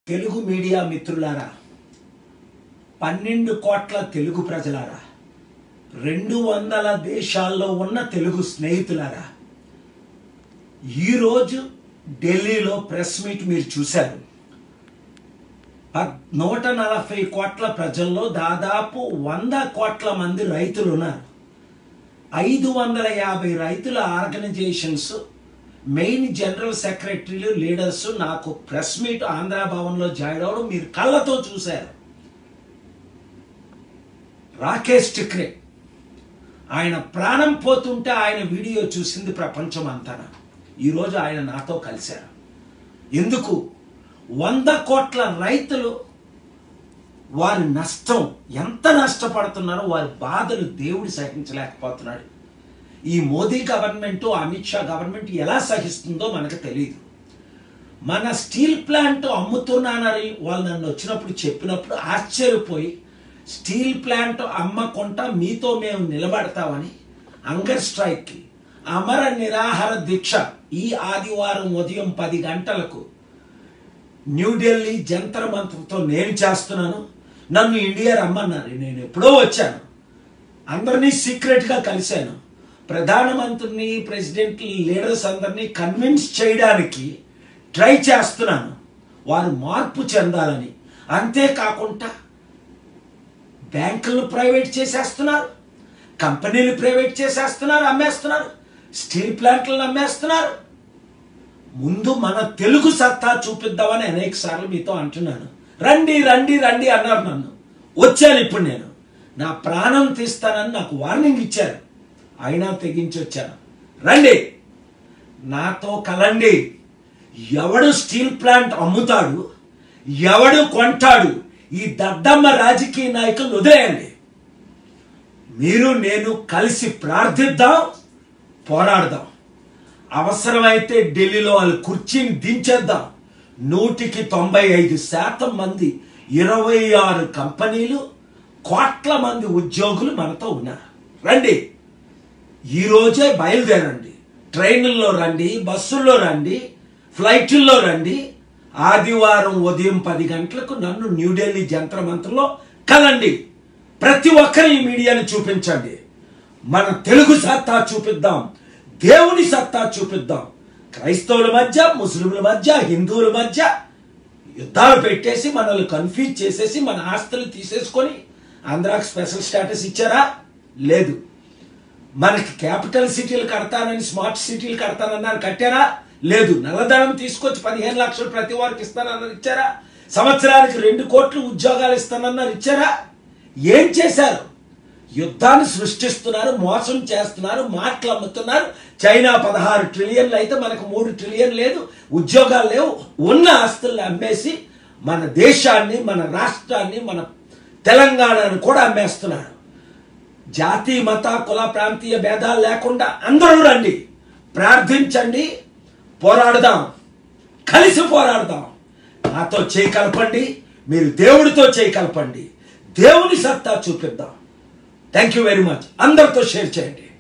Telugu media మిత్రులారా పన్నెండు కోట్ల తెలుగు ప్రజలారా రెండు వందల దేశాల్లో ఉన్న తెలుగు స్నేహితులారా ఈరోజు ఢిల్లీలో ప్రెస్ మీట్ మీరు చూశారు పద్- నూట నలభై కోట్ల ప్రజల్లో దాదాపు వంద కోట్ల మంది రైతులు ఉన్నారు ఐదు వందల యాభై రైతుల ఆర్గనైజేషన్స్ మెయిన్ జనరల్ సెక్రటరీలు లీడర్స్ నాకు ప్రెస్ మీట్ ఆంధ్ర భవన్లో జాయిన్ అవ్వడం మీరు కళ్ళతో చూశారు రాకేష్ టిక్రే ఆయన ప్రాణం పోతుంటే ఆయన వీడియో చూసింది ప్రపంచం అంతా ఈరోజు ఆయన నాతో కలిశారు ఎందుకు వంద కోట్ల రైతులు వారి నష్టం ఎంత నష్టపడుతున్నారో వారి బాధలు దేవుడు సహించలేకపోతున్నాడు ఈ మోదీ గవర్నమెంట్ అమిత్ షా గవర్నమెంట్ ఎలా సహిస్తుందో మనకు తెలియదు మన స్టీల్ ప్లాంట్ అమ్ముతున్నానని వాళ్ళు నన్ను వచ్చినప్పుడు చెప్పినప్పుడు ఆశ్చర్యపోయి స్టీల్ ప్లాంట్ అమ్మకుండా మీతో మేము నిలబడతామని అంగర్ స్ట్రైక్కి అమర నిరాహార దీక్ష ఈ ఆదివారం ఉదయం పది గంటలకు న్యూఢిల్లీ జంతర్ మంత్రతో నేను చేస్తున్నాను నన్ను ఇండియా రమ్మన్నారు నేను ఎప్పుడో వచ్చాను అందరినీ సీక్రెట్గా కలిశాను ప్రధానమంత్రిని ప్రెసిడెంట్ లీడర్స్ అందరినీ కన్విన్స్ చేయడానికి ట్రై చేస్తున్నాను వారు మార్పు చెందాలని అంతేకాకుండా బ్యాంకులను ప్రైవేట్ చేసేస్తున్నారు కంపెనీలు ప్రైవేట్ చేసేస్తున్నారు అమ్మేస్తున్నారు స్టీల్ ప్లాంట్లను అమ్మేస్తున్నారు ముందు మన తెలుగు సత్తా చూపిద్దామని అనేక సార్లు మీతో అంటున్నాను రండి రండి రండి అన్నారు నన్ను వచ్చాను ఇప్పుడు నేను నా ప్రాణం తీస్తానని నాకు వార్నింగ్ ఇచ్చారు అయినా తెగించి వచ్చాను రండి నాతో కలండి ఎవడు స్టీల్ ప్లాంట్ అమ్ముతాడు ఎవడు కొంటాడు ఈ దద్దమ్మ రాజకీయ నాయకులు వదిలేయండి మీరు నేను కలిసి ప్రార్థిద్దాం పోరాడదాం అవసరమైతే ఢిల్లీలో వాళ్ళ కుర్చీని దించేద్దాం నూటికి తొంభై ఐదు శాతం మంది ఇరవై ఆరు కంపెనీలు కోట్ల మంది ఉద్యోగులు మనతో ఉన్నారు రండి ఈ రోజే బయలుదేరండి ట్రైన్లలో రండి బస్సుల్లో రండి ఫ్లైట్ల్లో రండి ఆదివారం ఉదయం పది గంటలకు నన్ను న్యూఢిల్లీ జంతర్ మంత్రలో కలండి ప్రతి ఒక్కరు ఈ మీడియాని చూపించండి మన తెలుగు సత్తా చూపిద్దాం దేవుని సత్తా చూపిద్దాం క్రైస్తవుల మధ్య ముస్లింల మధ్య హిందువుల మధ్య యుద్ధాలు పెట్టేసి మనల్ని కన్ఫ్యూజ్ చేసేసి మన ఆస్తులు తీసేసుకొని ఆంధ్రాకి స్పెషల్ స్టేటస్ ఇచ్చారా లేదు మనకి క్యాపిటల్ సిటీలు కడతానని స్మార్ట్ సిటీలు కడతానన్నారు కట్టారా లేదు నల్లధనం తీసుకొచ్చి పదిహేను లక్షలు ప్రతి వారికి ఇస్తానన్నారు ఇచ్చారా సంవత్సరానికి రెండు కోట్లు ఉద్యోగాలు ఇస్తానన్నారు ఇచ్చారా ఏం చేశారు యుద్ధాన్ని సృష్టిస్తున్నారు మోసం చేస్తున్నారు మాటలు అమ్ముతున్నారు చైనా పదహారు ట్రిలియన్లు అయితే మనకు మూడు ట్రిలియన్ లేదు ఉద్యోగాలు లేవు ఉన్న ఆస్తుల్ని అమ్మేసి మన దేశాన్ని మన రాష్ట్రాన్ని మన తెలంగాణను కూడా అమ్మేస్తున్నారు జాతి మత కుల ప్రాంతీయ భేదాలు లేకుండా అందరూ రండి ప్రార్థించండి పోరాడదాం కలిసి పోరాడదాం నాతో చేయి కలపండి మీరు దేవుడితో చేయి కలపండి దేవుని సత్తా చూపిద్దాం థ్యాంక్ యూ వెరీ మచ్ అందరితో షేర్ చేయండి